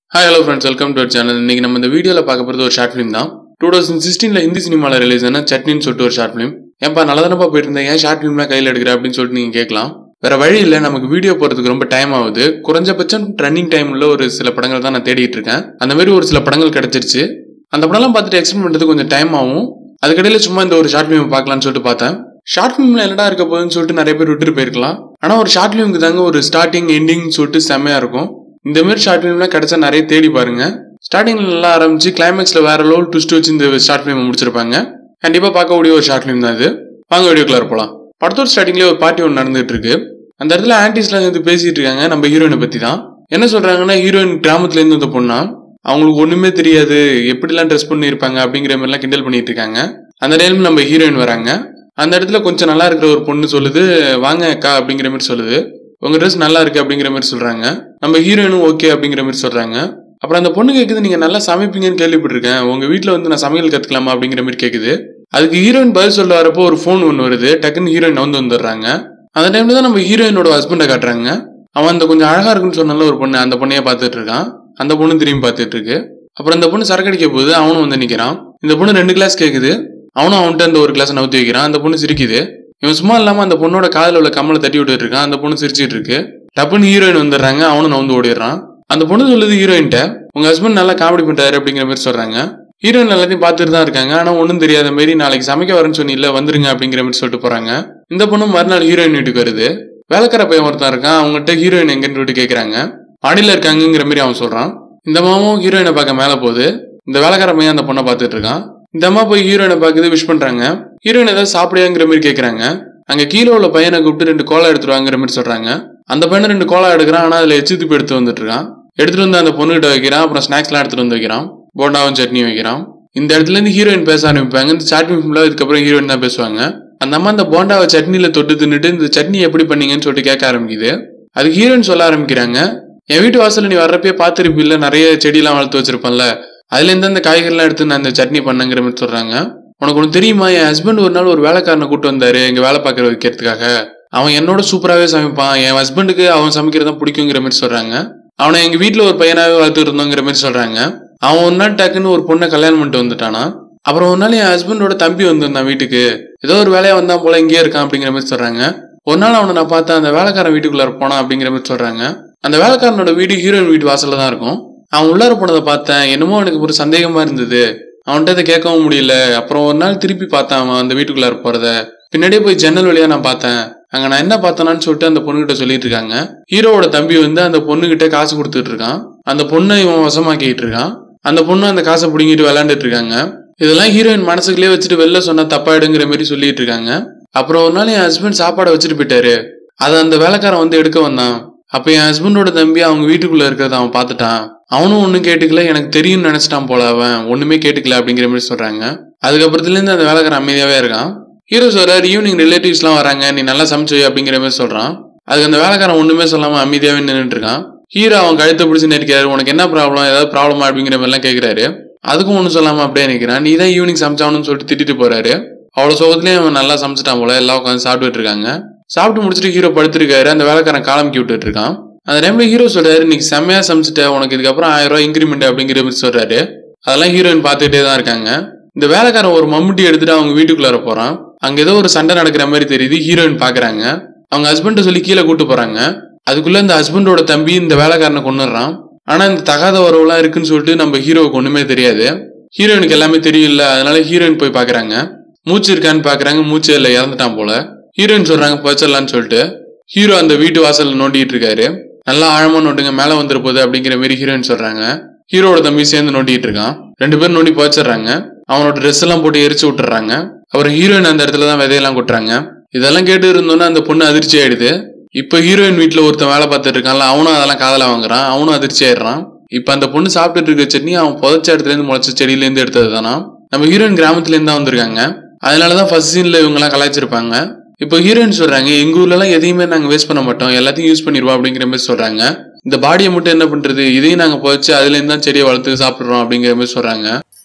hi hello friends welcome to channel இன்னைக்கு நம்ம இந்த வீடியோவில் பார்க்க போகிறது ஒரு ஷார்ட் ஃபிலிம் தான் டூ தௌசண்ட் சிக்ஸ்டீனில் ஹிந்தி சினிமாவில் ரிலீஸ் ஆன சட்னின்னு சொல்லிட்டு ஒரு ஷார்ட் ஃபிலிம் ஏன்பா நல்லா தானப்பா போயிட்டு இருந்தேன் ஏன் ஷார்ட் ஃபிலிம்லாம் கையில் எடுக்கிற அப்படின்னு சொல்லிட்டு நீங்கள் கேட்கலாம் வேற வழி இல்லை நமக்கு வீடியோ போகிறதுக்கு ரொம்ப டைம் ஆகுது குறைஞ்சபட்சம் ரன்னிங் டைம் உள்ள ஒரு சில படங்கள் தான் நான் தேடிட்டு இருக்கேன் அந்த மாதிரி ஒரு சில படங்கள் கிடைச்சிருச்சு அந்த படம்லாம் பார்த்துட்டு எக்ஸ்பிளைன் பண்ணுறதுக்கு கொஞ்சம் டைம் ஆகும் அதுக்கடையில் சும்மா இந்த ஒரு ஷார்ட் ஃபிலிம் பார்க்கலாம்னு சொல்லிட்டு பார்த்தேன் ஷார்ட் ஃபிலிம்ல என்னடா இருக்க போகுதுன்னு சொல்லிட்டு நிறைய பேர் விட்டுட்டு போயிருக்கலாம் ஆனால் ஒரு ஷார்ட் ஃபிலிமுக்கு தாங்க ஒரு ஸ்டார்டிங் எண்டிங் சொல்லிட்டு செம்மையா இருக்கும் இந்த மாதிரி ஷார்ட் ஃபிலிம்லாம் கிடைச்சா நிறைய தேடி பாருங்க ஸ்டார்டிங்ல நல்லா ஆரம்பிச்சு கிளைமேக்ஸ்ல வேற லெவல் ட்விஸ்ட் வச்சு இந்த ஷார்ட் ஃபிலிம் முடிச்சிருப்பாங்க கண்டிப்பா பார்க்கக்கூடிய ஒரு ஷார்ட் ஃபிலிம் தான் இது வாங்க வீடியோக்குள்ள போலாம் படத்தோட ஸ்டார்டிங்லேயே ஒரு பார்ட்டி ஒன்று நடந்துட்டு இருக்கு அந்த இடத்துல ஆன்டிஸ்லாம் வந்து பேசிட்டு இருக்காங்க நம்ம ஹீரோயினை பத்தி தான் என்ன சொல்றாங்கன்னா ஹீரோயின் கிராமத்துல இருந்து வந்த பொண்ணா அவங்களுக்கு ஒண்ணுமே தெரியாது எப்படிலாம் ட்ரெஸ் பண்ணி இருப்பாங்க அப்படிங்கிற மாதிரிலாம் கிண்டல் பண்ணிட்டு இருக்காங்க அந்த டைம் நம்ம ஹீரோயின் வராங்க அந்த இடத்துல கொஞ்சம் நல்லா இருக்கிற ஒரு பொண்ணு சொல்லுது வாங்க அக்கா அப்படிங்கிற மாதிரி சொல்லுது உங்க ட்ரெஸ் நல்லா இருக்கு அப்படிங்கிற மாதிரி சொல்றாங்க நம்ம ஹீரோயினும் ஓகே அப்படிங்கிற மாதிரி சொல்றாங்க அப்புறம் அந்த பொண்ணு கேக்குது நீங்க நல்லா சமைப்பீங்கன்னு கேள்விப்பட்டிருக்கேன் உங்க வீட்ல வந்து நான் சமையல் கத்துக்கலாமா அப்படிங்கிற மாதிரி கேக்குது அதுக்கு ஹீரோயின் பதில் சொல்ல வரப்போ ஒரு ஃபோன் ஒன்று வருது டக்குன்னு ஹீரோயின் வந்து வந்துடுறாங்க அந்த டைம்ல தான் நம்ம ஹீரோயினோட ஹஸ்பண்டை காட்டுறாங்க அவன் அந்த கொஞ்சம் அழகா இருக்குன்னு சொன்னால ஒரு பொண்ணு அந்த பொண்ணையே பார்த்துட்டு இருக்கான் அந்த பொண்ணு திரும்பி பார்த்துட்டு இருக்கு அப்புறம் இந்த பொண்ணு சரக்கு அடிக்க போகுது அவனும் வந்து நிக்கிறான் இந்த பொண்ணு ரெண்டு கிளாஸ் கேக்குது அவனும் அவன்கிட்ட அந்த ஒரு கிளாஸ் நவுத்தி வைக்கிறான் அந்த பொண்ணு சிரிக்குது இவன் சும்மா இல்லாம அந்த பொண்ணோட காதுல உள்ள கம்மலை தட்டி விட்டுட்டு இருக்கான் அந்த பொண்ணு சிரிச்சிட்டு இருக்கு டப்புன்னு ஹீரோயின் வந்துடுறாங்க அவனும் நவுந்து ஓடிடுறான் அந்த பொண்ணு சொல்லுது ஹீரோயின்ட்ட உங்க ஹஸ்பண்ட் நல்லா காமெடி பண்றாரு அப்படிங்கிற மாதிரி சொல்றாங்க ஹீரோயின் எல்லாத்தையும் பார்த்துட்டு தான் இருக்காங்க ஆனா ஒன்றும் தெரியாத மாதிரி நாளைக்கு சமைக்க வரேன்னு சொன்னீங்கல்ல வந்துருங்க அப்படிங்கிற மாதிரி சொல்லிட்டு போறாங்க இந்த பொண்ணு மறுநாள் ஹீரோயின் வீட்டுக்கு வருது வேலைக்கார பையன் ஒருத்தன் இருக்கான் அவங்ககிட்ட ஹீரோயின் எங்கன்னு சொல்லிட்டு கேக்குறாங்க மாடியில இருக்காங்கங்கிற மாதிரி அவன் சொல்றான் இந்த மாமும் ஹீரோயினை பார்க்க மேல போகுது இந்த வேலைக்கார பையன் அந்த பொண்ணை பார்த்துட்டு இருக்கான் இந்த அம்மா போய் ஹீரோயினை பார்க்குது விஷ் பண்றாங்க ஹீரோயின் ஏதாவது சாப்பிடுங்கிற மாதிரி கேக்குறாங்க அங்க கீழே உள்ள பையனை கூப்பிட்டு ரெண்டு கோலா எடுத்துட்டு வாங்குற மாதிரி சொல்றாங்க அந்த பையனை ரெண்டு கோலா எடுக்கிறான் ஆனா அதுல எச்சு துப்பி எடுத்து வந்துட்டு இருக்கான் எடுத்துட்டு வந்து அந்த பொண்ணுகிட்ட வைக்கிறான் அப்புறம் ஸ்நாக்ஸ்லாம் எடுத்துட்டு வந்து வைக்கிறான் போண்டாவும் சட்னி வைக்கிறான் இந்த இடத்துல இருந்து ஹீரோயின் பேச ஆரம்பிப்பாங்க இந்த சாட்னி ஃபுல்லாக இதுக்கப்புறம் ஹீரோயின் தான் பேசுவாங்க அந்த அம்மா அந்த போண்டாவை சட்னியில தொட்டு தின்னுட்டு இந்த சட்னி எப்படி பண்ணீங்கன்னு சொல்லிட்டு கேட்க ஆரம்பிக்குது அதுக்கு ஹீரோயின் சொல்ல ஆரம்பிக்கிறாங்க என் வீட்டு வாசல்ல நீ வர்றப்பே பார்த்துருப்பில்ல நிறைய செடியெல்லாம் வளர்த்து வச்சிருப்பேன்ல அதுல இருந்து அந்த காய்கறிலாம் எடுத்து நான் அந்த சட்னி பண்ணங்கிற மாதிரி சொல்றாங்க உனக்கு ஒன்று தெரியுமா என் ஹஸ்பண்ட் ஒரு நாள் ஒரு வேலைக்காரனை கூட்டு வந்தாரு எங்க வேலை பார்க்கற வைக்கிறதுக்காக அவன் என்னோட சூப்பராகவே சமைப்பான் என் ஹஸ்பண்டுக்கு அவன் சமைக்கிறது தான் பிடிக்குங்கிற மாதிரி சொல்றாங்க அவனை எங்க வீட்டில் ஒரு பையனாவே வளர்த்துட்டு இருந்தோங்கிற மாதிரி சொல்றாங்க அவன் ஒரு நாள் டக்குன்னு ஒரு பொண்ணை கல்யாணம் பண்ணிட்டு வந்துட்டானா அப்புறம் ஒரு நாள் என் ஹஸ்பண்டோட தம்பி வந்திருந்தான் வீட்டுக்கு ஏதோ ஒரு வேலையா வந்தான் போல இங்கேயே இருக்கான் அப்படிங்கிற மாதிரி சொல்றாங்க ஒரு நாள் அவனை நான் பார்த்தேன் அந்த வேலைக்காரன் வீட்டுக்குள்ளார போனான் அப்படிங்கிற மாதிரி சொல்றாங்க அந்த வேலைக்காரனோட வீடு ஹீரோயின் வீட்டு வாசல்ல தான் இருக்கும் அவன் உள்ளார போனதை பார்த்தேன் என்னமோ எனக்கு ஒரு சந்தேகமா இருந்தது அவன்கிட்ட இதை கேட்கவும் முடியல அப்புறம் ஒரு நாள் திருப்பி பார்த்தேன் அவன் அந்த வீட்டுக்குள்ளார போறத பின்னாடியே போய் ஜன்னல் வழியா நான் பார்த்தேன் அங்க நான் என்ன பார்த்தேனான்னு சொல்லிட்டு அந்த பொண்ணுகிட்ட சொல்லிட்டு இருக்காங்க ஹீரோவோட தம்பி வந்து அந்த பொண்ணுகிட்ட காசு கொடுத்துட்டு இருக்கான் அந்த பொண்ணை இவன் வசமாக்கிட்டு இருக்கான் அந்த பொண்ணு அந்த காசை பிடுங்கிட்டு விளையாண்டுட்டு இருக்காங்க இதெல்லாம் ஹீரோயின் மனசுக்குள்ளே வச்சுட்டு வெளில சொன்னா தப்பாயிடுங்கிற மாதிரி சொல்லிட்டு இருக்காங்க அப்புறம் ஒரு நாள் என் ஹஸ்பண்ட் சாப்பாடை வச்சுட்டு போயிட்டாரு அதை அந்த வேலைக்காரன் வந்து எடுக்க வந்தான் அப்ப என் ஹஸ்பண்டோட தம்பி அவங்க வீட்டுக்குள்ள இருக்கிறத அவன் பார்த்துட்டான் அவனும் ஒன்றும் கேட்டுக்கல எனக்கு தெரியும்னு நினைச்சிட்டான் போல அவன் ஒண்ணுமே கேட்டுக்கல அப்படிங்கிற மாதிரி சொல்றாங்க அதுக்கப்புறத்துல இருந்து அந்த வேலைக்காரன் அமைதியாவே இருக்கான் ஹீரோ சொல்றாரு ஈவினிங் ரிலேட்டிவ்ஸ்லாம் வராங்க நீ நல்லா சமைச்சு வை அப்படிங்கிற மாதிரி சொல்றான் அதுக்கு அந்த வேலைக்காரன் ஒண்ணுமே சொல்லாம அமைதியாவே நின்றுட்டு இருக்கான் ஹீரோ அவன் கழுத்தை பிடிச்சி நெரிக்கிறாரு உனக்கு என்ன ப்ராப்ளம் ஏதாவது ப்ராப்ளமா அப்படிங்கிற மாதிரிலாம் கேட்கிறாரு அதுக்கும் ஒன்றும் சொல்லாம அப்படியே நிற்கிறான் நீ தான் ஈவினிங் சமைச்சாவணும்னு சொல்லிட்டு திட்டிட்டு போறாரு அவ்வளோ சோகத்துலேயும் அவன் நல்லா சமைச்சிட்டான் போல எல்லாம் உட்காந்து சாப்பிட்டுட்டு இருக்காங்க சாப்பிட்டு முடிச்சுட்டு ஹீரோ படுத்திருக்காரு அந்த வேலைக்காரன் காலமிக்கி விட்டுட்டு இருக்கான் அந்த டைம்ல ஹீரோ சொல்றாரு இன்னைக்கு செம்மையா சமைச்சிட்ட உனக்கு இதுக்கப்புறம் ஆயிரம் ரூபாய் இன்க்ரிமெண்ட் அப்படிங்கிற மாதிரி சொல்றாரு அதெல்லாம் ஹீரோயின் பார்த்துட்டே தான் இருக்காங்க இந்த வேலைக்காரன் ஒரு மம்முட்டி எடுத்துட்டு அவங்க வீட்டுக்குள்ளார போறான் அங்க ஏதோ ஒரு சண்டை நடக்கிற மாதிரி தெரியுது ஹீரோயின் பாக்குறாங்க அவங்க ஹஸ்பண்ட சொல்லி கீழே கூட்டு போறாங்க அதுக்குள்ள இந்த ஹஸ்பண்டோட தம்பி இந்த வேலைக்காரனை கொண்டுறான் ஆனா இந்த தகாத உறவுலாம் இருக்குன்னு சொல்லிட்டு நம்ம ஹீரோவுக்கு ஒண்ணுமே தெரியாது ஹீரோயினுக்கு எல்லாமே தெரியல அதனால ஹீரோயின் போய் பாக்குறாங்க மூச்சு இருக்கான்னு பாக்குறாங்க மூச்சு இல்லை இறந்துட்டான் போல ஹீரோயின் சொல்றாங்க பச்சலான்னு சொல்லிட்டு ஹீரோ அந்த வீட்டு வாசல்ல நோண்டிட்டு இருக்காரு நல்லா ஆழமா நோண்டுங்க மேல வந்துட போகுது அப்படிங்கிற மாதிரி ஹீரோயின் சொல்றாங்க ஹீரோட தம்பி சேர்ந்து நோண்டிட்டு இருக்கான் ரெண்டு பேரும் நோண்டி போச்சிடுறாங்க அவனோட ட்ரெஸ் எல்லாம் போட்டு எரிச்சு விட்டுறாங்க அப்புறம் ஹீரோயின் அந்த இடத்துல தான் விதையெல்லாம் கொட்டுறாங்க இதெல்லாம் கேட்டு இருந்தோன்னா அந்த பொண்ணு அதிர்ச்சி ஆயிடுது இப்ப ஹீரோயின் வீட்டுல ஒருத்தன் வேலை பார்த்துட்டு இருக்கான்ல அவனும் அதெல்லாம் காதல வாங்குறான் அவனும் அதிர்ச்சி ஆயிடுறான் இப்ப அந்த பொண்ணு சாப்பிட்டுட்டு இருக்க சட்னி அவன் புதைச்ச இடத்துல இருந்து முளைச்ச செடியில இருந்து எடுத்தது தானா நம்ம ஹீரோயின் கிராமத்துல இருந்து தான் வந்திருக்காங்க அதனாலதான் ஃபர்ஸ்ட் சீன்ல இவங்க எல்லாம் கலாய்ச்சிருப்பாங்க இப்போ ஹீரோயின் சொல்றாங்க எங்க ஊர்ல எல்லாம் எதையுமே நாங்க வேஸ்ட் பண்ண மாட்டோம் எல்லாத்தையும் யூஸ் பண்ணிடுவோம் அப்படிங்கிற மாதிரி சொல்றாங்க இந்த பாடியை மட்டும் என்ன பண்றது இதையும் நாங்க புதைச்சு அதுல இருந்து தான் செடியை வளர்த்து சாப்பிடுறோம் அப்படிங்கிற மாதிரி சொல்றாங்க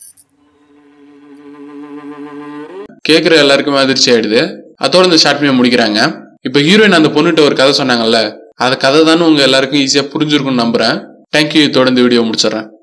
கேட்குற எல்லாருக்குமே அதிர்ச்சி ஆயிடுது அதோட இந்த ஷார்ட் ஃபிலிம் முடிக்கிறாங்க இப்போ ஹீரோயின் அந்த பொண்ணுகிட்ட ஒரு கதை சொன்னாங்கல்ல அந்த கதை தானே உங்க எல்லாருக்கும் ஈஸியா புரிஞ்சிருக்கும்னு நம்புறேன் தேங்க்யூ தொடர்ந்து வீடியோ முடிச்சிடுறேன்